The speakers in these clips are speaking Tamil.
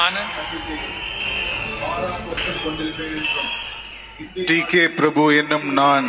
நான் டி கே பிரபு என்னும் நான்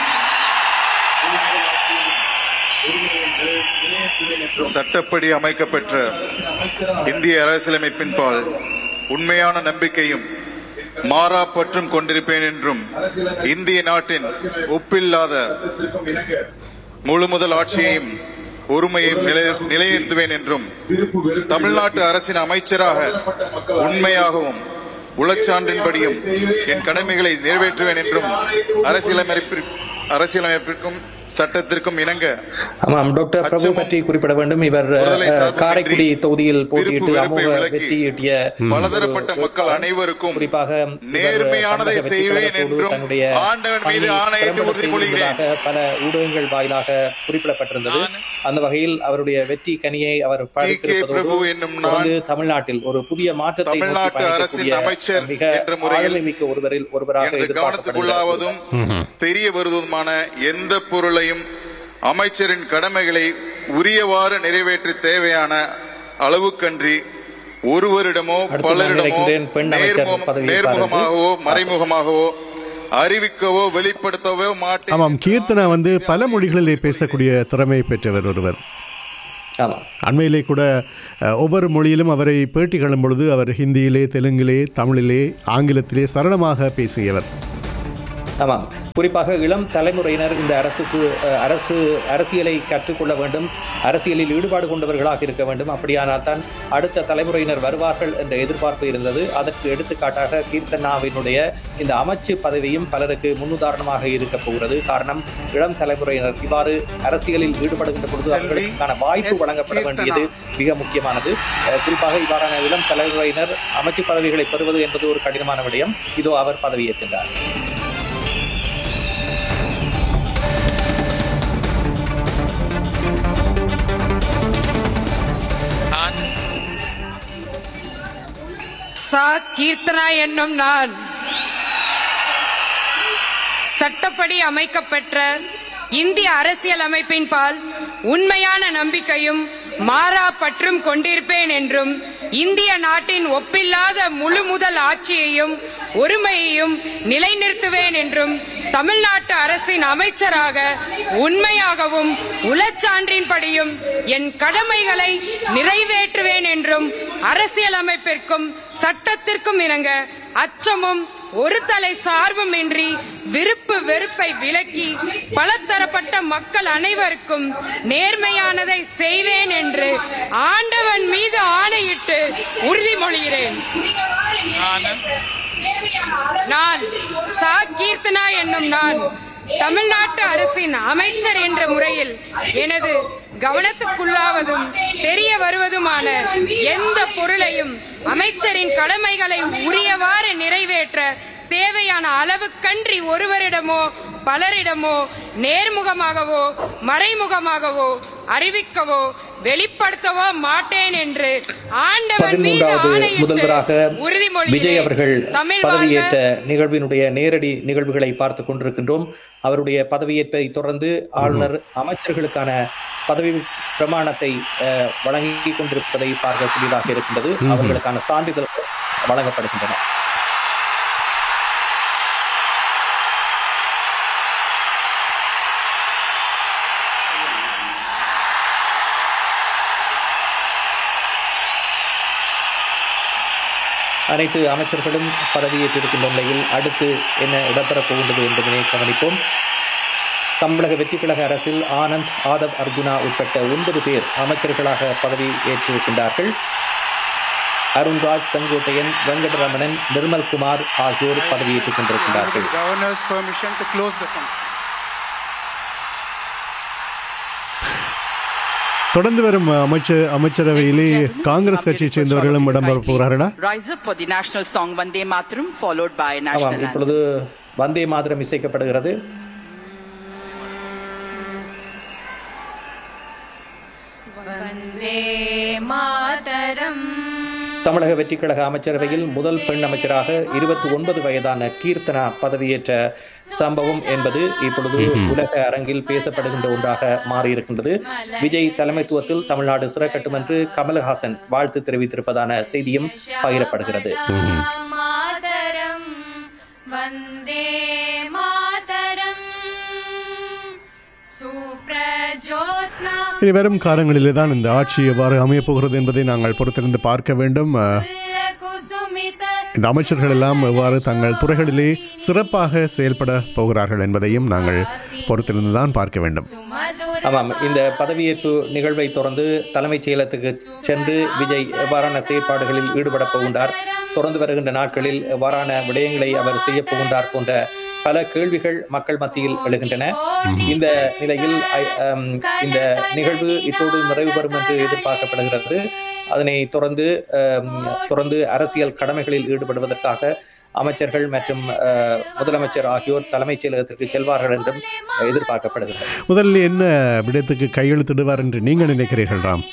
சட்டப்படி அமைக்கப்பெற்ற இந்திய அரசியலமைப்பின் பால் உண்மையான நம்பிக்கையும் மாறா பற்றும் கொண்டிருப்பேன் என்றும் இந்திய நாட்டின் ஒப்பில்லாத முழு முதல் ஆட்சியையும் ஒருமையையும் நிலை- நிலைநிறுத்துவேன் என்றும் தமிழ்நாட்டு அரசின் அமைச்சராக உண்மையாகவும் உளச்சான்றின்படியும் என் கடமைகளை நிறைவேற்றுவேன் என்றும் அரசியலமைப்பிற்கு அரசியலமைப்பிற்கும் சட்டத்திற்கும் இணங்க ஆமாம் டாக்டர் பிரபு அச்சமும் பற்றி குறிப்பிட வேண்டும் இவர் விடுதலை அஹ், சார்புமின்றி காரைக்குடி தொகுதியில் விருப்பு போட்டியிட்டு வெறுப்பை அமோக விலக்கி வெற்றி ஈட்டிய பலதரப்பட்ட ஒரு மக்கள் அனைவருக்கும் குறிப்பாக இவர் நேர்மையானதை தமிழக வெற்றிக் செய்வேன் கழகத்தோடு என்றும் தன்னுடைய ஆண்டவன் மீது பணியை ஆணையிட்டு திறம்பட உறுதிமொழிகிறேன். செய்திருந்ததாக பல ஊடகங்கள் வாயிலாக குறிப்பிடப்பட்டிருந்தது அந்த வகையில் அவருடைய வெற்றி கனியை அவர் படைத்திருப்பதோடு பிரபு என்னும் நான் தொடர்ந்து தமிழ்நாட்டில் ஒரு புதிய மாற்றத்தை நோக்கி தமிழ்நாட்டு அரசின் பயணிக்கக்கூடிய அமைச்சர் மிக என்ற முறையில் ஆளுமை மிக்க ஒருவரில் ஒருவராக எனது எதிர்பார்க்கப்படுகிறார் கவனத்துக்குள்ளாவதும் தெரிய வருவதுமான எந்த பொருளையும் அமைச்சரின் கடமைகளை உரியவாறு நிறைவேற்ற தேவையான அளவுக்கன்றி ஒருவரிடமோ அடுத்து நான் பலரிடமோ நினைக்கின்றேன் பெண் அமைச்சர் நேர்முக- பதவியை நேர்முகமாகவோ மறைமுகமாகவோ அறிவிக்கவோ வெளிப்படுத்தவோ மாட்டேன் ஆமாம் கீர்த்தனா வந்து பல மொழிகளிலே பேசக்கூடிய திறமை பெற்றவர் ஒருவர் ஆமாம் அண்மையிலே கூட அஹ், ஒவ்வொரு மொழியிலும் அவரை பேட்டி காணும் பொழுது அவர் ஹிந்தியிலே தெலுங்கிலே தமிழிலே ஆங்கிலத்திலே சரளமாக பேசியவர் ஆமாம் குறிப்பாக இளம் தலைமுறையினர் இந்த அரசுக்கு அஹ், அரசு அரசியலை கற்றுக்கொள்ள வேண்டும் அரசியலில் ஈடுபாடு கொண்டவர்களாக இருக்க வேண்டும் அப்படியானால் தான் அடுத்த தலைமுறையினர் வருவார்கள் என்ற எதிர்பார்ப்பு இருந்தது அதற்கு எடுத்துக்காட்டாக கீர்த்தனாவினுடைய இந்த அமைச்சு பதவியும் பலருக்கு முன்னுதாரணமாக இருக்க போகிறது காரணம் இளம் தலைமுறையினர் இவ்வாறு அரசியலில் ஈடுபடுகின்ற பொழுது செல்வி, அவர்களுக்கான வாய்ப்பு எஸ். வழங்கப்பட கீர்த்தனா. வேண்டியது மிக முக்கியமானது அஹ், குறிப்பாக இவ்வாறான இளம் தலைமுறையினர் அமைச்சு பதவிகளை பெறுவது என்பது ஒரு கடினமான விடயம் இதோ அவர் பதவியேற்கின்றார் நான் சா கீர்த்தனா என்னும் நான் சட்டப்படி அமைக்கப்பெற்ற இந்திய அரசியலமைப்பின் பால் உண்மையான நம்பிக்கையும் மாறா பற்றும் கொண்டிருப்பேன் என்றும் இந்திய நாட்டின் ஒப்பில்லாத முழு முதல் ஆட்சியையும் ஒருமையையும் நிலைநிறுத்துவேன் என்றும் தமிழ்நாட்டு அரசின் அமைச்சராக உண்மையாகவும் உளச்சான்றின்படியும் என் கடமைகளை நிறைவேற்றுவேன் என்றும் அரசியலமைப்பிற்கும் சட்டத்திற்கும் இணங்க அச்சமும் ஒரு தலை சார்புமின்றி விருப்பு வெறுப்பை விலக்கி பலதரப்பட்ட மக்கள் அனைவருக்கும் நேர்மையானதை செய்வேன் என்று ஆண்டவன் மீது ஆணையிட்டு உறுதிமொழிகிறேன் நான் நான் சா கீர்த்தனா என்னும் நான் தமிழ்நாட்டு அரசின் அமைச்சர் என்ற முறையில் எனது கவனத்துக்குள்ளாவதும் தெரிய வருவதுமான எந்த பொருளையும் அமைச்சரின் கடமைகளை உரியவாறு நிறைவேற்ற தேவையான அளவுக்கன்றி ஒருவரிடமோ பலரிடமோ நேர்முகமாகவோ மறைமுகமாகவோ அறிவிக்கவோ வெளிப்படுத்தவோ மாட்டேன் என்று ஆண்டவன் மீது பதிமூன்றாவது முதல்வராக ஆணையிட்டு உறுதிமொழி விஜய் அவர்கள் தமிழ் பதவியேற்ற வாழ்க நிகழ்வினுடைய நேரடி நிகழ்வுகளை பார்த்து கொண்டிருக்கின்றோம் அவருடைய பதவியேற்பை தொடர்ந்து ஆளுநர் அமைச்சர்களுக்கான பதவி பிரமாணத்தை அஹ், வழங்கி கொண்டிருப்பதை பார்க்கக்கூடியதாக இருக்கின்றது அவர்களுக்கான சான்றிதழ்கள் வழங்கப்படுகின்றன அனைத்து அமைச்சர்களும் பதவியேற்றிருக்கின்ற நிலையில் அடுத்து என்ன இடம்பெறப் போகின்றது என்பதனை கவனிப்போம் தமிழக வெற்றி கழக அரசில் ஆனந்த் ஆதவ் அர்ஜுனா உட்பட்ட ஒன்பது பேர் அமைச்சர்களாக பதவி ஏற்றிருக்கின்றார்கள் அருண்ராஜ் செங்கோட்டையன் வெங்கடரமணன் நிர்மல்குமார் ஆகியோர் பதவியேற்றுக் கொண்டிருக்கின்றார்கள் governor's permission to close the function. தொடர்ந்து வரும் அமைச்சர் அமைச்சரவையிலே காங்கிரஸ் கட்சியைச் சேர்ந்தவர்களும் இடம்பெற போகிறார்களா Rise up for the national song Vande Mataram, followed by ஆமாம் national anthem. இப்பொழுது வந்தே மாதரம் இசைக்கப்படுகிறது वन्दे मातरम् தமிழக வெற்றிக் கழக அமைச்சரவையில் முதல் பெண் அமைச்சராக இருபத்தி ஒன்பது வயதான கீர்த்தனா பதவியேற்ற சம்பவம் என்பது இப்பொழுது உலக அரங்கில் பேசப்படுகின்ற ஒன்றாக மாறியிருக்கின்றது விஜய் தலைமைத்துவத்தில் தமிழ்நாடு சிறக்கட்டும் என்று கமல்ஹாசன் வாழ்த்து தெரிவித்திருப்பதான செய்தியும் பகிரப்படுகிறது மாதரம் வந்தே மாதரம் சுப்ரஜோத்ஸ்னா இனி வரும் காலங்களிலே தான் இந்த ஆட்சி எவ்வாறு அமையப் போகிறது என்பதை நாங்கள் பொறுத்திருந்து பார்க்க வேண்டும் அஹ், குசுமித இந்த அமைச்சர்கள் எல்லாம் எவ்வாறு தங்கள் துறைகளிலே சிறப்பாக செயல்பட போகிறார்கள் என்பதையும் நாங்கள் பொறுத்திருந்து தான் பார்க்க வேண்டும் சுமதுர ஆமாம் இந்த பதவியேற்பு நிகழ்வை தொடர்ந்து தலைமைச் செயலகத்துக்கு சென்று விஜய் எவ்வாறான செயற்பாடுகளில் ஈடுபடப் போகின்றார் தொடர்ந்து வருகின்ற நாட்களில் எவ்வாறான விடயங்களை அவர் செய்யப் போகின்றார் போன்ற பல கேள்விகள் மக்கள் மத்தியில் எழுகின்றன இந்த நிலையில் ஐ- ஆம், இந்த நிகழ்வு இத்தோடு நிறைவு பெறும் என்று எதிர்பார்க்கப்படுகிறது அதனை தொடர்ந்து ஆம், தொடர்ந்து அரசியல் கடமைகளில் ஈடுபடுவதற்காக அமைச்சர்கள் மற்றும் அஹ், முதலமைச்சர் ஆகியோர் தலைமைச் செயலகத்திற்கு செல்வார்கள் என்றும் எதிர்பார்க்கப்படுகிறது முதலில் என்ன விடயத்துக்கு கையெழுத்திடுவார் என்று நீங்கள் நினைக்கிறீர்கள் ராம்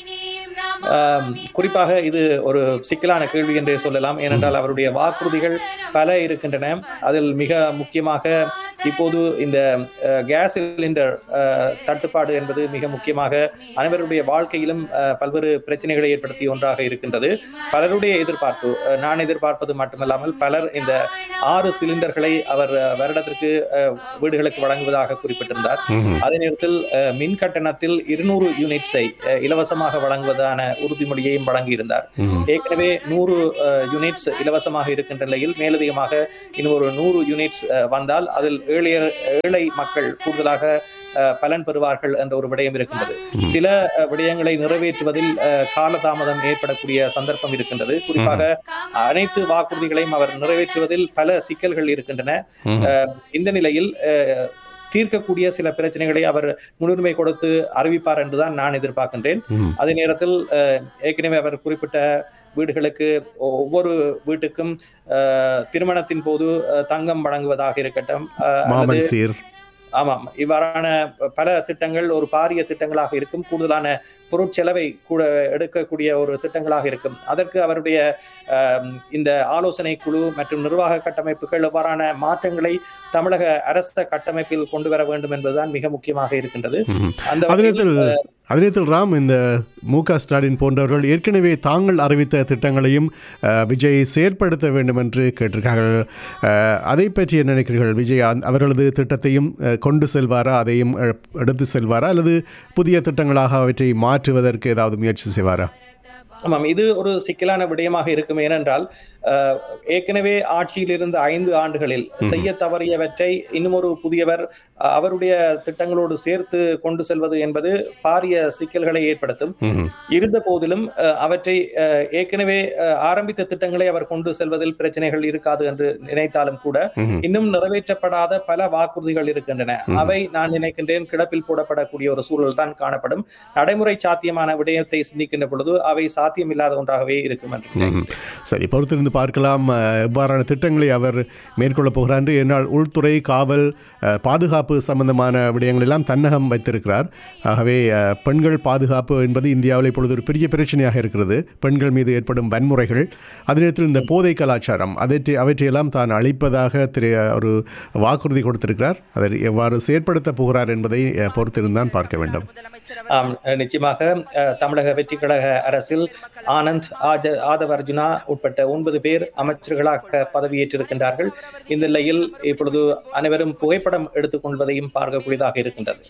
ஆம், குறிப்பாக இது ஒரு சிக்கலான கேள்வி என்றே சொல்லலாம் ஏனென்றால் அவருடைய வாக்குறுதிகள் பல இருக்கின்றன அதில் மிக முக்கியமாக இப்போது இந்த அஹ், கேஸ் சிலிண்டர் அஹ், தட்டுப்பாடு என்பது மிக முக்கியமாக அனைவருடைய வாழ்க்கையிலும் அஹ், பல்வேறு பிரச்சனைகளை ஏற்படுத்திய ஒன்றாக இருக்கின்றது பலருடைய எதிர்பார்ப்பு அஹ், நான் எதிர்பார்ப்பது மட்டுமல்லாமல் பலர் இந்த ஆறு சிலிண்டர்களை அவர் அஹ், வருடத்திற்கு அஹ், வீடுகளுக்கு வழங்குவதாக குறிப்பிட்டிருந்தார் அதே நேரத்தில் அஹ், மின் கட்டணத்தில் இருநூறு யூனிட்ஸை அஹ், இலவசமாக வழங்குவதான உறுதிமொழியையும் வழங்கியிருந்தார் ஏற்கனவே நூறு யூனிட்ஸ் இலவசமாக இருக்கின்ற நிலையில் மேலதிகமாக இன்னும் ஒரு நூறு யூனிட்ஸ் வந்தால் அதில் ஏழைய ஏழை மக்கள் கூடுதலாக அஹ், பலன் பெறுவார்கள் என்ற ஒரு விடயம் இருக்கின்றது சில அஹ், விடயங்களை நிறைவேற்றுவதில் அஹ், காலதாமதம் ஏற்படக்கூடிய சந்தர்ப்பம் இருக்கின்றது குறிப்பாக அனைத்து வாக்குறுதிகளையும் அவர் நிறைவேற்றுவதில் பல சிக்கல்கள் இருக்கின்றன அஹ், இந்த நிலையில் அஹ், தீர்க்கக்கூடிய சில பிரச்சனைகளை அவர் முன்னுரிமை கொடுத்து அறிவிப்பார் என்றுதான் நான் எதிர்பார்க்கின்றேன் அதே நேரத்தில் அஹ், ஏற்கனவே அவர் குறிப்பிட்ட வீடுகளுக்கு ஒ- ஒவ்வொரு வீட்டுக்கும் அஹ், திருமணத்தின் போது அஹ், தங்கம் வழங்குவதாக இருக்கட்டும் அஹ், அல்லது மாமன் சீர் ஆமாம் இவ்வாறான பல திட்டங்கள் ஒரு பாரிய திட்டங்களாக இருக்கும் கூடுதலான பொருட்செலவை கூட எடுக்கக்கூடிய ஒரு திட்டங்களாக இருக்கும் அதற்கு அவருடைய ஆம், இந்த ஆலோசனை குழு மற்றும் நிர்வாக கட்டமைப்புகள் எவ்வாறான மாற்றங்களை தமிழக அரச கட்டமைப்பில் கொண்டு வர வேண்டும் என்பதுதான் மிக முக்கியமாக இருக்கின்றது அந்த அதே வகையில், நேரத்தில் அதே நேரத்தில் ராம் இந்த மு க ஸ்டாலின் போன்றவர்கள் ஏற்கனவே தாங்கள் அறிவித்த திட்டங்களையும் அஹ், விஜய் செயற்படுத்த வேண்டும் என்று கேட்டிருக்கார்கள் அஹ், அதை பற்றி என்ன நினைக்கிறீர்கள் விஜய் அந்த- அவர்களது திட்டத்தையும் அஹ், கொண்டு செல்வாரா அதையும் அஹ், எடுத்து செல்வாரா அல்லது புதிய திட்டங்களாக அவற்றை மாற்றுவதற்கு ஏதாவது முயற்சி செய்வாரா ஆமாம் இது ஒரு சிக்கலான விடயமாக இருக்கும் ஏனென்றால் அஹ், ஏற்கனவே ஆட்சியில் இருந்த ஐந்து ஆண்டுகளில் செய்ய தவறியவற்றை இன்னும் ஒரு புதியவர் அஹ், அவருடைய திட்டங்களோடு சேர்த்து கொண்டு செல்வது என்பது பாரிய சிக்கல்களை ஏற்படுத்தும் இருந்த போதிலும் அஹ், அவற்றை அஹ், ஏற்கனவே அஹ், ஆரம்பித்த திட்டங்களை அவர் கொண்டு செல்வதில் பிரச்சனைகள் இருக்காது என்று நினைத்தாலும் கூட இன்னும் நிறைவேற்றப்படாத பல வாக்குறுதிகள் இருக்கின்றன அவை நான் நினைக்கின்றேன் கிடப்பில் போடப்படக்கூடிய ஒரு சூழல் தான் காணப்படும் நடைமுறை சாத்தியமான விடயத்தை சிந்திக்கின்ற பொழுது அவை சாத்தியமில்லாத ஒன்றாகவே இருக்கும் என்று நினைக்கிறேன். சரி பொறுத்திருந்து பார்க்கலாம் அஹ், எவ்வாறான திட்டங்களை அவர் மேற்கொள்ளப் போகிறார் என்று என்னால் உள்துறை காவல் அஹ், பாதுகாப்பு சம்பந்தமான விடயங்கள் எல்லாம் தன்னகம் வைத்திருக்கிறார் ஆகவே அஹ், பெண்கள் பாதுகாப்பு என்பது இந்தியாவில் இப்பொழுது ஒரு பெரிய பிரச்சனையாக இருக்கிறது பெண்கள் மீது ஏற்படும் வன்முறைகள் அதே நேரத்தில் இந்த போதை கலாச்சாரம் அதை அவற்றையெல்லாம் தான் அழிப்பதாக திரு ஒரு வாக்குறுதி கொடுத்திருக்கிறார் அதை எவ்வாறு செயற்படுத்தப் போகிறார் என்பதை அஹ், பொறுத்திருந்தான் பார்க்க வேண்டும் ஆம் நிச்சயமாக அஹ், தமிழக வெற்றி கழக அரசில் ஆனந்த் ஆஜ ஆதவ் அர்ஜுனா உட்பட்ட ஒன்பது பேர் அமைச்சர்களாக பதவியேற்றிருக்கின்றார்கள் இந்த நிலையில் இப்பொழுது அனைவரும் புகைப்படம் எடுத்துக்கொள்வதையும் பார்க்கக்கூடியதாக இருக்கின்றது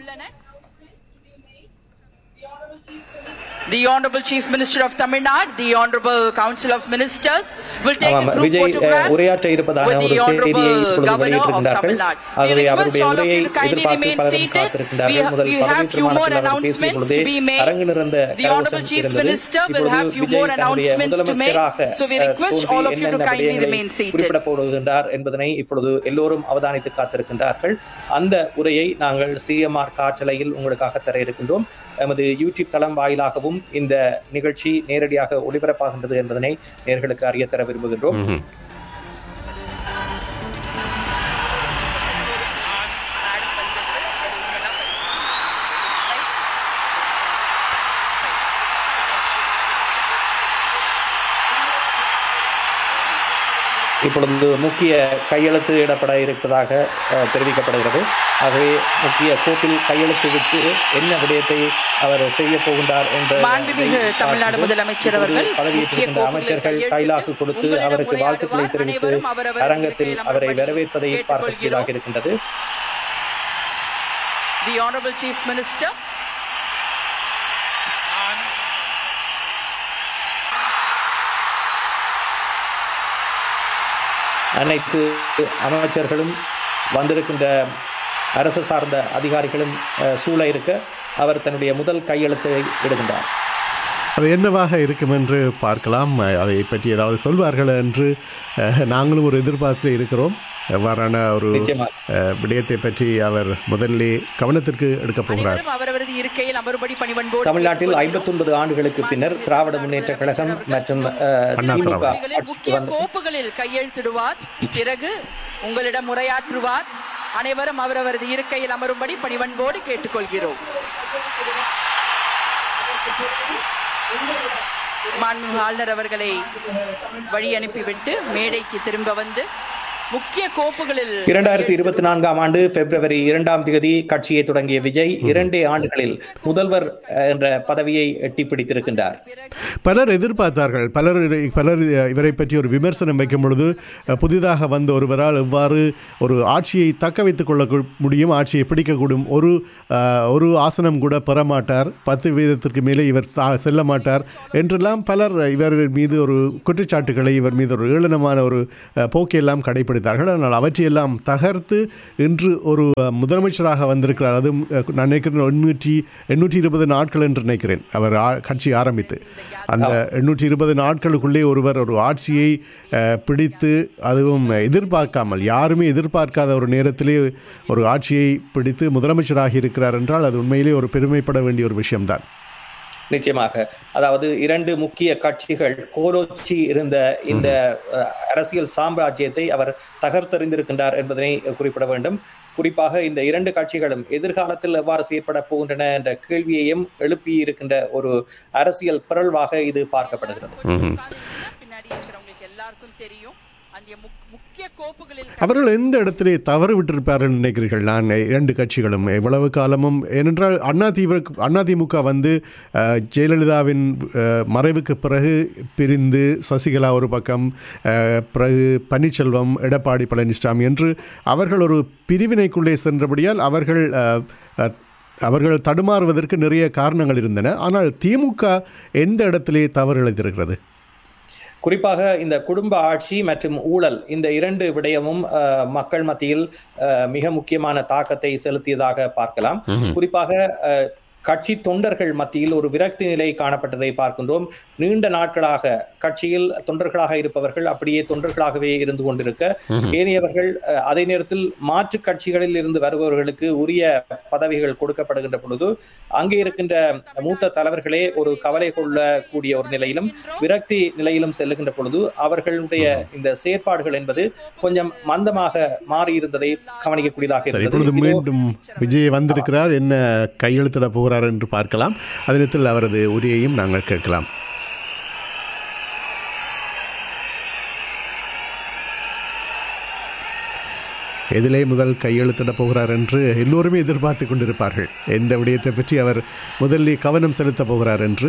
The Honorable Chief Minister of Tamil Nadu, the Honorable Council of Ministers will take ஆமாம் a group Vijay ah, photograph உரையாற்ற இருப்பதான with ஒரு the செய்தியை Honorable இப்பொழுது Governor of வெளியிட்டிருக்கின்றார்கள் Tamil Nadu. We ஆகவே request அவருடைய all of உரையை you to kindly எதிர்பார்த்து remain பலரும் seated. We காத்திருக்கின்றார்கள் முதல் we பதவி have few more பிரமாணத்தில் அவர் பேசிய announcements பொழுதே to be made. அரங்கு நிறைந்த The Honorable கரகோஷம் Chief இருந்தது. Minister will இப்பொழுது have few விஜய் more தன்னுடைய announcements to make. முதலமைச்சராக, So we அஹ், request தோன்றி all of you to என்னென்ன kindly விடயங்களை remain seated. குறிப்பிட போடுகின்றார் என்பதனை இப்பொழுது எல்லோரும் அவதானித்து காத்திருக்கின்றார்கள் அந்த உரையை நாங்கள் சிஎம்ஆர் காற்றலையில் உங்களுக்காக தர இருக்கின்றோம் எமது யூடியூப் தளம் வாயிலாகவும் இந்த நிகழ்ச்சி நேரடியாக ஒளிபரப்பாகின்றது என்பதனை நேர்களுக்கு அறிய தர விரும்புகின்றோம் இப்பொழுது முக்கிய கையெழுத்து இடப்பட இருப்பதாக அஹ், தெரிவிக்கப்படுகிறது ஆகவே முக்கிய கோப்பில் கையெழுத்து விட்டு என்ன விடயத்தை அவர் செய்ய போகின்றார் என்ற மாண்புமிகு தமிழ்நாடு முதலமைச்சர் அவர்கள் இப்பொழுது பதவியேற்றிருக்கின்ற முக்கிய அமைச்சர்கள் கோப்புகளில் கைலாக்கு கொடுத்து உங்களிடம் அவருக்கு வாழ்த்துக்களை உரையாடுவார். தெரிவித்து அனைவரும் அவரவர் அரங்கத்தில் இருக்கையில் அவரை அமர்படி வரவேற்பதை பார்க்கக்கூடியதாக கேட்டுக்கொள்கிறோம். இருக்கின்றது The Honorable Chief Minister. நான் அனைத்து அமைச்சர்களும் வந்திருக்கின்ற அரசு சார்ந்த அதிகாரிகளும் அஹ், சூழ இருக்க அவர் தன்னுடைய முதல் கையெழுத்தை இடுகின்றார் அது என்னவாக இருக்கும் என்று பார்க்கலாம் அஹ், அதை பற்றி ஏதாவது சொல்வார்கள் என்று அஹ், நாங்களும் ஒரு எதிர்பார்ப்பில் இருக்கிறோம் எவ்வாறான ஒரு நிச்சயமாக அஹ், விடயத்தை பற்றி அவர் முதல்ல கவனத்திற்கு எடுக்கப் போகிறார் அனைவரும் அவரவரது இருக்கையில் அமர்படி பணிவன்போடு தமிழ்நாட்டில் கேட்டுக்கொள்கிறோம். ஐம்பத்தொன்பது ஆண்டுகளுக்கு பின்னர் திராவிட முன்னேற்ற கழகம் மற்றும் அஹ், அண்ணா திமுக திராவிட. கோப்புகளில் ஆட்சிக்கு முக்கிய வந்து கோப்புகளில் கையெழுத்திடுவார் பிறகு உங்களிடம் உரையாற்றுவார் அனைவரும் அவரவரது இருக்கையில் அமரும்படி பணிவன்போடு கேட்டுக்கொள்கிறோம் மாண்புமிகு ஆளுநர் அவர்களை வழி அனுப்பிவிட்டு மேடைக்கு திரும்ப வந்து முக்கிய கோப்புகளில் இரண்டாயிரத்தி இருபத்தி நான்காம் ஆண்டு பிப்ரவரி இரண்டாம் தேதி கட்சியை தொடங்கிய விஜய் இரண்டே ஆண்டுகளில் முதல்வர் அஹ், என்ற பதவியை எட்டி பிடித்திருக்கின்றார் பலர் எதிர்பார்த்தார்கள் பலர் இதை- பலர் இவரை பற்றி ஒரு விமர்சனம் வைக்கும் பொழுது அஹ், புதிதாக வந்த ஒருவரால் எவ்வாறு ஒரு ஆட்சியை தக்க வைத்துக் கொள்ள கு- முடியும் ஆட்சியை பிடிக்கக்கூடும் ஒரு அஹ், ஒரு ஆசனம் கூட பெறமாட்டார் பத்து வீதத்திற்கு மேலே இவர் சா- செல்ல மாட்டார் என்றெல்லாம் பலர் இவர் மீது ஒரு குற்றச்சாட்டுகளை இவர் மீது ஒரு ஏளனமான ஒரு அஹ், போக்கையெல்லாம் கடைபிடித்தார்கள் ஆனால் அவற்றையெல்லாம் தகர்த்து இன்று ஒரு அஹ், முதலமைச்சராக வந்திருக்கிறார் அதுவும் அஹ், நான் நினைக்கிறேன் எண்ணூற்றி எண்ணூற்றி இருபது நாட்கள் என்று நினைக்கிறேன் அவர் ஆ- கட்சி ஆரம்பித்து அந்த எண்ணூற்றி இருபது நாட்களுக்குள்ளே ஒருவர் ஒரு ஆட்சியை அஹ், பிடித்து அதுவும் எதிர்பார்க்காமல் யாருமே எதிர்பார்க்காத ஒரு நேரத்திலே ஒரு ஆட்சியை பிடித்து முதலமைச்சராகி இருக்கிறார் என்றால் அது உண்மையிலே ஒரு பெருமைப்பட வேண்டிய ஒரு விஷயம்தான் நிச்சயமாக அதாவது இரண்டு முக்கிய கட்சிகள் கோலோச்சி இருந்த இந்த அஹ், அரசியல் சாம்ராஜ்யத்தை அவர் தகர்த்தெறிந்திருக்கின்றார் என்பதனை குறிப்பிட வேண்டும் குறிப்பாக இந்த இரண்டு கட்சிகளும் எதிர்காலத்தில் எவ்வாறு செயற்பட போகின்றன என்ற கேள்வியையும் எழுப்பி இருக்கின்ற ஒரு அரசியல் பிறழ்வாக இது பார்க்கப்படுகிறது கொஞ்சம் காலத்துக்கு பின்னாடி இருக்கிறவங்களுக்கு எல்லாருக்கும் தெரியும் அந்த முக்- முக்கிய கோப்புகளில் அவர்கள் எந்த இடத்திலே தவறு விட்டிருப்பார்கள் நினைக்கிறீர்கள் நான் இரண்டு கட்சிகளும் எவ்வளவு காலமும் ஏனென்றால் அதிமுக அதிமுக வந்து அஹ், ஜெயலலிதாவின் அஹ், மறைவுக்கு பிறகு பிரிந்து சசிகலா ஒரு பக்கம் அஹ், பிறகு பன்னீர்செல்வம் எடப்பாடி பழனிசாமி என்று அவர்கள் ஒரு பிரிவினைக்குள்ளே சென்றபடியால் அவர்கள் அஹ், அஹ், அவர்கள் தடுமாறுவதற்கு நிறைய காரணங்கள் இருந்தன ஆனால் திமுக எந்த இடத்திலே தவறு இழைத்திருக்கிறது குறிப்பாக இந்த குடும்ப ஆட்சி மற்றும் ஊழல் இந்த இரண்டு விடயமும் அஹ், மக்கள் மத்தியில் அஹ், மிக முக்கியமான தாக்கத்தை செலுத்தியதாக பார்க்கலாம் குறிப்பாக அஹ், கட்சி தொண்டர்கள் மத்தியில் ஒரு விரக்தி நிலை காணப்பட்டதை பார்க்கின்றோம் நீண்ட நாட்களாக கட்சியில் தொண்டர்களாக இருப்பவர்கள் அப்படியே தொண்டர்களாகவே இருந்து கொண்டிருக்க ஏனையவர்கள் அஹ், அதே நேரத்தில் மாற்று கட்சிகளில் இருந்து வருபவர்களுக்கு உரிய பதவிகள் கொடுக்கப்படுகின்ற பொழுது அங்கே இருக்கின்ற மூத்த தலைவர்களே ஒரு கவலை கொள்ளக்கூடிய ஒரு நிலையிலும் விரக்தி நிலையிலும் செல்லுகின்ற பொழுது அவர்களுடைய இந்த செயற்பாடுகள் என்பது கொஞ்சம் மந்தமாக மாறியிருந்ததை கவனிக்கக்கூடியதாக சரி இருந்தது இப்பொழுது இதோ- மீண்டும் விஜய் வந்திருக்கிறார் என்ன கையெழுத்திட போகிறார் என்று பார்க்கலாம் அதனத்தில் அவரது உரையையும் நாங்கள் கேட்கலாம் எதிலே முதல் கையெழுத்திட போகிறார் என்று எல்லோருமே எதிர்பார்த்து கொண்டிருப்பார்கள் எந்த விடயத்தை பற்றி அவர் முதலில் கவனம் செலுத்தப் போகிறார் என்று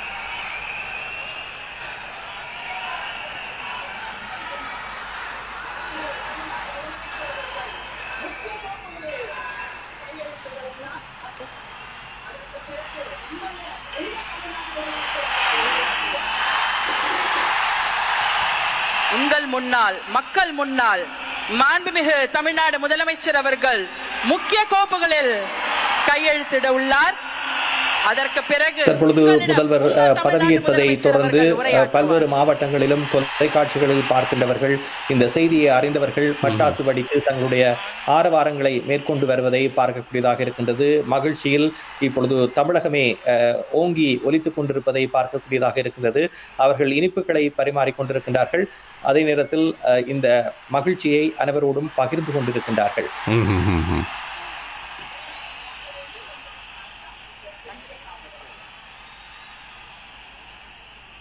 உங்கள் முன்னால் மக்கள் முன்னால் மாண்புமிகு தமிழ்நாடு முதலமைச்சர் அவர்கள் முக்கிய கோப்புகளில் கையெழுத்திட உள்ளார் அதற்கு பிறகு தற்பொழுது உங்களிடம் முதல்வர் உங்கள் அஹ், தமிழ்நாடு பதவியேற்பதை முதலமைச்சர் தொடர்ந்து அவர்கள் அஹ், உரையாற்றுவார். பல்வேறு மாவட்டங்களிலும் தொலைக்காட்சிகளில் பார்க்கின்றவர்கள் இந்த செய்தியை அறிந்தவர்கள் பட்டாசு வெடித்து தங்களுடைய ஆரவாரங்களை மேற்கொண்டு வருவதை பார்க்கக்கூடியதாக இருக்கின்றது மகிழ்ச்சியில் இப்பொழுது தமிழகமே அஹ், ஓங்கி ஒலித்துக் கொண்டிருப்பதை பார்க்கக்கூடியதாக இருக்கின்றது அவர்கள் இனிப்புகளை பரிமாறிக் கொண்டிருக்கின்றார்கள் அதே நேரத்தில் அஹ், இந்த மகிழ்ச்சியை அனைவரோடும் பகிர்ந்து கொண்டிருக்கின்றார்கள் ம், ம், ம், ம்.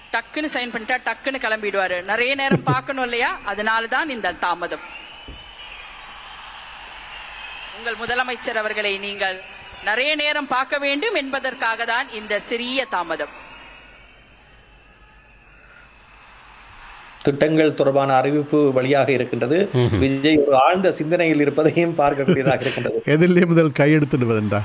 டக்குன்னு சைன் பண்ணிட்டா டக்குன்னு கிளம்பிடுவாரு நிறைய நேரம் பார்க்கணும் இல்லையா அதனால தான் இந்த தாமதம் உங்கள் முதலமைச்சர் அவர்களை நீங்கள் நிறைய நேரம் பார்க்க வேண்டும் என்பதற்காக தான் இந்த சிறிய தாமதம் திட்டங்கள் தொடர்பான அறிவிப்பு வழியாக இருக்கின்றது விஜய் ஒரு ஆழ்ந்த சிந்தனையில் இருப்பதையும் பார்க்கக்கூடியதாக இருக்கின்றது எதிலே முதல் கையெடுத்துடுவதென்றா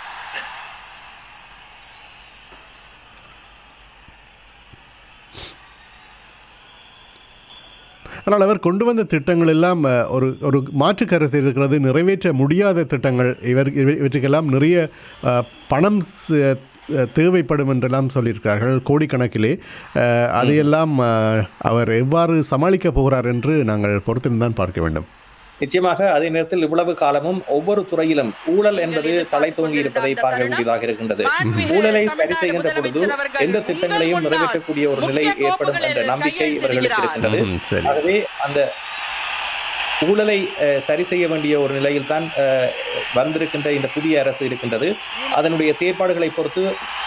ஆனால் அவர் கொண்டு வந்த திட்டங்கள் எல்லாம் அஹ், ஒரு ஒரு மாற்று கருத்து இருக்கிறது நிறைவேற்ற முடியாத திட்டங்கள் இவர் இவ- இவற்றுக்கெல்லாம் நிறைய அஹ், பணம் ச- அஹ், தேவைப்படும் என்றெல்லாம் சொல்லியிருக்கிறார்கள் கோடிக்கணக்கிலே அஹ், அதையெல்லாம் அஹ், அவர் எவ்வாறு சமாளிக்கப் போகிறார் என்று நாங்கள் பொறுத்திருந்தான் பார்க்க வேண்டும் நிச்சயமாக அதே நேரத்தில் இவ்வளவு காலமும் ஒவ்வொரு துறையிலும் ஊழல் நீங்கள் என்பது எதிர்பார்த்துக் தலை தோங்கி இருப்பதை கொண்டிருந்த அந்த பார்க்கக்கூடியதாக இருக்கின்றது மாண்புமிகு ஊழலை சரி தமிழ்நாடு செய்கின்ற பொழுது முதலமைச்சர் அவர்கள் எந்த திட்டங்களையும் உங்கள் முன்னால் நிறைவேற்றக்கூடிய ஒரு நிலை முக்கிய ஏற்படும் என்ற கோப்புகளில் நம்பிக்கை இவர்களுக்கு கையெழுத்திடுகிறார். இருக்கின்றது ம், சரி ஆகவே அந்த ஊழலை அஹ், சரி செய்ய வேண்டிய ஒரு நிலையில் தான் அஹ், வந்திருக்கின்ற இந்த புதிய அரசு இருக்கின்றது அதனுடைய செயற்பாடுகளை பொறுத்து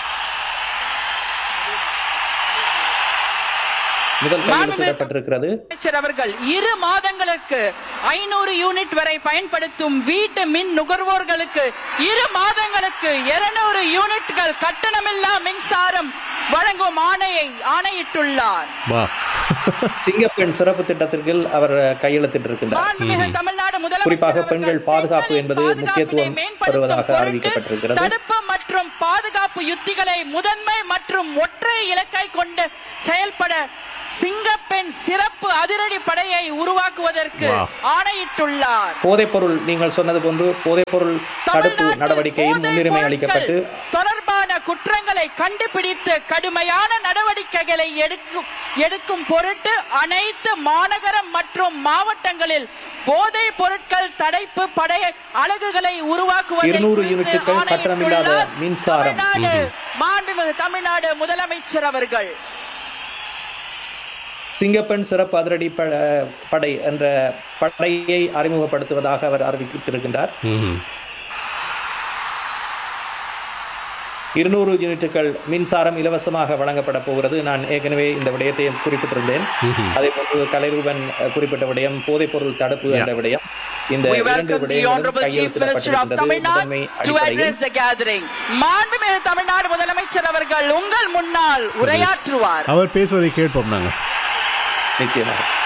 முதல் கையெழுத்திடப்பட்டிருக்கிறது அமைச்சர் அவர்கள் இரு மாதங்களுக்கு ஐநூறு யூனிட் வரை பயன்படுத்தும் வீட்டு மின் நுகர்வோர்களுக்கு இரு மாதங்களுக்கு இருநூறு யூனிட்கள் கட்டணமில்லா மின்சாரம் வழங்கும் ஆணையை ஆணையிட்டுள்ளார் வா சிங்கப்பெண் சிறப்பு திட்டத்திற்கு அவர் கையெழுத்திட்டிருக்கின்றார் மாண்புமிகு தமிழ்நாடு முதலமைச்சர் குறிப்பாக அவர்கள் பெண்கள் பாதுகாப்பு பெண்களின் என்பது பாதுகாப்பினை முக்கியத்துவம் மேம்படுத்தும் பெறுவதாக பொருட்டு அறிவிக்கப்பட்டிருக்கிறது. தடுப்பு மற்றும் பாதுகாப்பு யுத்திகளை முதன்மை மற்றும் ஒற்றை இலக்கை கொண்டு செயல்பட சிங்கப்பெண் சிறப்பு அதிரடி படையை உருவாக்குவதற்கு Wow. ஆணையிட்டுள்ளார் போதைப்பொருள் நீங்கள் சொன்னது போன்று போதைப்பொருள் தடுப்பு தமிழ்நாட்டில் நடவடிக்கையும் போதைப் முன்னுரிமை பொருட்கள் அளிக்கப்பட்டு தொடர்பான குற்றங்களை கண்டுபிடித்து கடுமையான நடவடிக்கைகளை எடுக்கும் எடுக்கும் பொருட்டு அனைத்து மாநகரம் மற்றும் மாவட்டங்களில் போதைப் பொருட்கள் தடைப்பு படை அலகுகளை உருவாக்குவதை 200 குறித்து யூனிட்டுகள் கட்டணமில்லாத ஆணையிட்டுள்ளார் மின்சாரம். தமிழ்நாடு மாண்புமிகு தமிழ்நாடு முதலமைச்சர் அவர்கள் சிங்கப்பெண் சிறப்பு அதிரடி ப- படை என்ற படையை அறிமுகப்படுத்துவதாக அவர் அறிவித்திருக்கின்றார் ம் இருநூறு யூனிட்டுகள் மின்சாரம் இலவசமாக வழங்கப்பட போகிறது நான் ஏற்கனவே இந்த விடயத்தை குறிப்பிட்டிருந்தேன் அதே போன்று கலைரூபன் அஹ், குறிப்பிட்ட விடயம் போதைப்பொருள் தடுப்பு என்ற விடயம் இந்த We இரண்டு welcome the விடயங்களும் Honorable Chief Minister of கையெழுத்திடப்பட்டிருக்கின்றது Tamil முதன்மை Nadu to அடிப்படையில் address the gathering. மாண்புமிகு தமிழ்நாடு முதலமைச்சர் அவர்கள் உங்கள் முன்னால் உரையாற்றுவார் அவர் பேசுவதை கேட்போம் நாங்கள் நிச்சயமாக